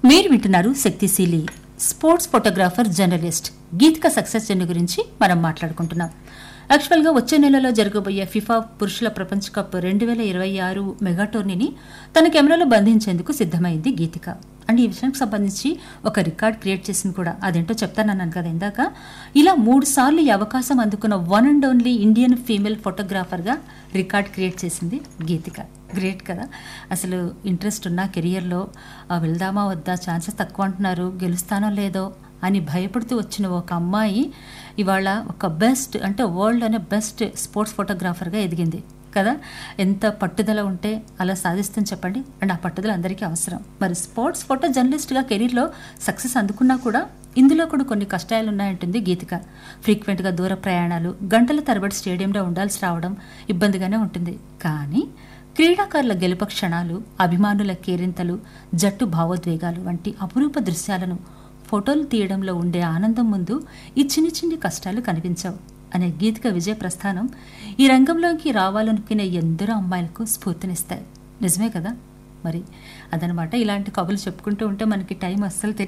మీరు వింటున్నారు శక్తిశీలి sports photographer journalist Geethika success journey గురించి మనం మాట్లాడుకుంటున్నాం యాక్చువల్గా వచ్చే నెలలో జరగబోయే ఫిఫా పురుషుల ప్రపంచ కప్ రెండు వేల ఇరవై ఆరు మెగా టోర్నీని తన కెమెరాలో బంధించేందుకు సిద్ధమైంది గీతిక అండ్ ఈ విషయానికి సంబంధించి ఒక రికార్డ్ క్రియేట్ చేసింది కూడా అదేంటో చెప్తానన్నాను కదా ఇందాక ఇలా మూడు సార్లు ఈ అవకాశం అందుకున్న one and only Indian female ఫోటోగ్రాఫర్గా రికార్డ్ క్రియేట్ చేసింది గీతిక గ్రేట్ కదా అసలు ఇంట్రెస్ట్ ఉన్న కెరియర్లో ఆ, వెళ్దామా వద్దా ఛాన్సెస్ తక్కువ అంటున్నారు గెలుస్తానో లేదో అని భయపడుతూ వచ్చిన ఒక అమ్మాయి ఇవాళ ఒక బెస్ట్ అంటే వరల్డ్లోనే బెస్ట్ స్పోర్ట్స్ ఫోటోగ్రాఫర్గా ఎదిగింది కదా ఎంత పట్టుదల ఉంటే అలా సాధిస్తుంది చెప్పండి అండ్ ఆ పట్టుదల అందరికీ అవసరం మరి స్పోర్ట్స్ ఫోటో జర్నలిస్ట్గా కెరీర్లో సక్సెస్ అందుకున్నా కూడా ఇందులో కూడా కొన్ని కష్టాలు ఉన్నాయంటుంది గీతిక ఫ్రీక్వెంట్గా దూర ప్రయాణాలు గంటల తరబడి స్టేడియంలో ఉండాల్సి రావడం ఇబ్బందిగానే ఉంటుంది కానీ క్రీడాకారుల గెలుప క్షణాలు అభిమానుల కేరింతలు జట్టు భావోద్వేగాలు వంటి అపురూప దృశ్యాలను ఫోటోలు తీయడంలో ఉండే ఆనందం ముందు ఈ చిన్ని చిన్ని కష్టాలు కనిపించవు అనే గీతిక విజయ ప్రస్థానం ఈ రంగంలోకి రావాలనుకునే ఎందరో అమ్మాయిలకు స్ఫూర్తినిస్తాయి నిజమే కదా మరి అదనమాట ఇలాంటి కబుర్లు చెప్పుకుంటూ ఉంటే మనకి టైం అస్సలు తెలియదు